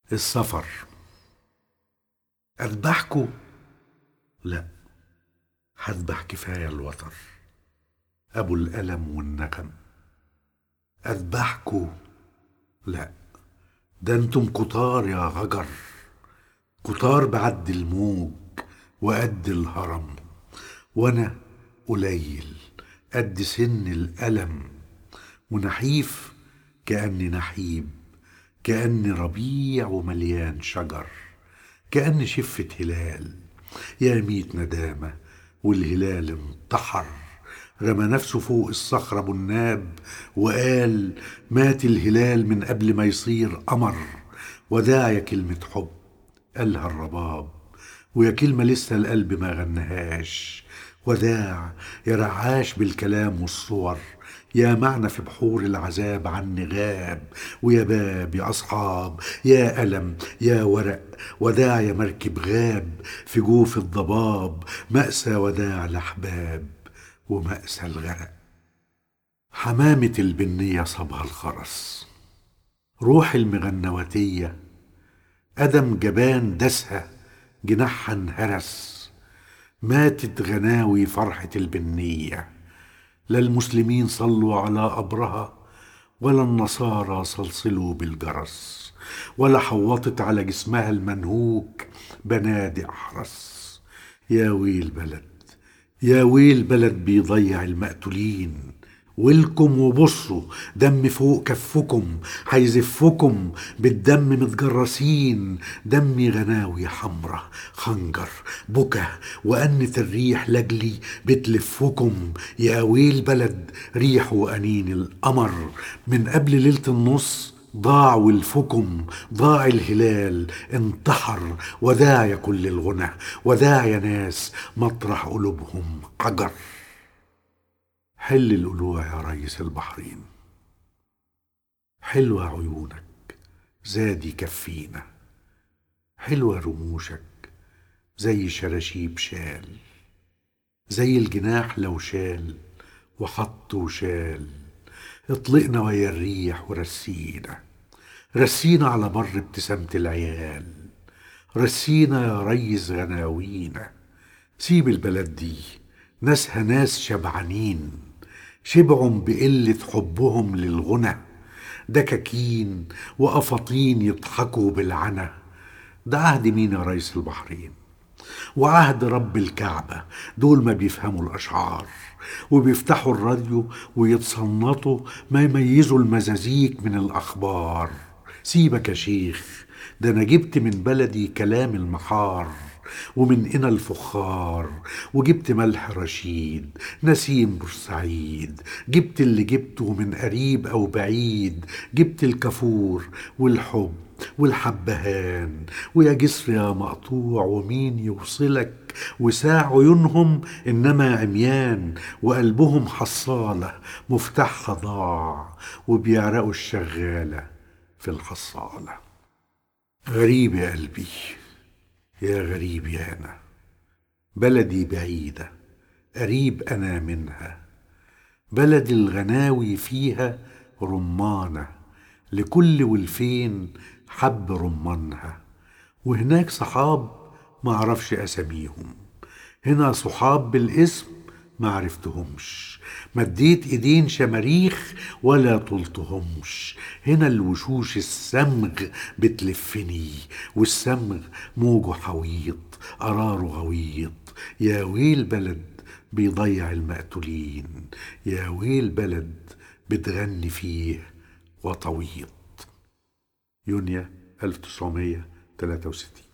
السفر أذبحكوا لا هذبح كفاية الوتر أبو الألم والنغم أذبحكوا لا ده انتم كتار يا غجر كتار بعد الموج وقد الهرم وانا قليل قد سن الألم ونحيف كأني نحيب كأني ربيع ومليان شجر كأني شفة هلال يا ميت ندامة والهلال انتحر رمى نفسه فوق الصخرة أبو الناب وقال مات الهلال من قبل ما يصير قمر وداع يا كلمة حب قالها الرباب ويا كلمة لسه القلب ما غنهاش وداع يا رعاش بالكلام والصور يا معنى في بحور العذاب عني غاب ويا باب يا أصحاب يا ألم يا ورق وداع يا مركب غاب في جوف الضباب مأسى وداع الأحباب ومأسى الغرق حمامة البنية صبها الخرس روح المغنوتية أدم جبان دسها جناحها انهرس ماتت غناوي فرحة البنية لا المسلمين صلوا على قبرها ولا النصارى صلصلوا بالجرس ولا حوطت على جسمها المنهوك بنادق حرس يا ويل بلد يا ويل بلد بيضيع المقتولين ولكم وبصوا دم فوق كفكم هيزفكم بالدم متجرسين دمي غناوي حمرة خنجر بكى وأنة الريح لجلي بتلفكم يا ويل بلد ريح وأنين القمر من قبل ليلة النص ضاع ولفكم ضاع الهلال انتحر وداع يا كل الغنى وداع يا ناس مطرح قلوبهم حجر حل القلوع يا ريس البحرين حلوة عيونك زادي كفينا حلوة رموشك زي شراشيب شال زي الجناح لو شال وحط وشال اطلقنا ويا الريح ورسينا رسينا على بر ابتسامة العيال رسينا يا ريس غناوينا سيب البلد دي ناسها ناس شبعانين شبعوا بقلة حبهم للغنى دكاكين وأفاطين يضحكوا بالعنا ده عهد مين يا ريس البحرين وعهد رب الكعبة دول ما بيفهموا الأشعار وبيفتحوا الراديو ويتصنطوا ما يميزوا المزازيك من الأخبار سيبك يا شيخ ده أنا جبت من بلدي كلام المحار ومن إنا الفخار وجبت ملح رشيد نسيم بورسعيد جبت اللي جبته من قريب أو بعيد جبت الكافور والحب والحبهان ويا جسر يا مقطوع ومين يوصلك وساع عيونهم إنما عميان وقلبهم حصالة مفتاحها ضاع وبيعرقوا الشغالة في الحصالة غريب يا قلبي يا غريب يا أنا بلدي بعيدة قريب أنا منها بلد الغناوي فيها رمانة لكل ولفين حب رمانها وهناك صحاب معرفش أساميهم هنا صحاب بالاسم ما عرفتهمش مديت ايدين شماريخ ولا طلتهمش هنا الوشوش السمغ بتلفني والسمغ موجه حويط قراره غويط يا ويل بلد بيضيع المقتولين يا ويل بلد بتغني فيه وطويط يونيو 1963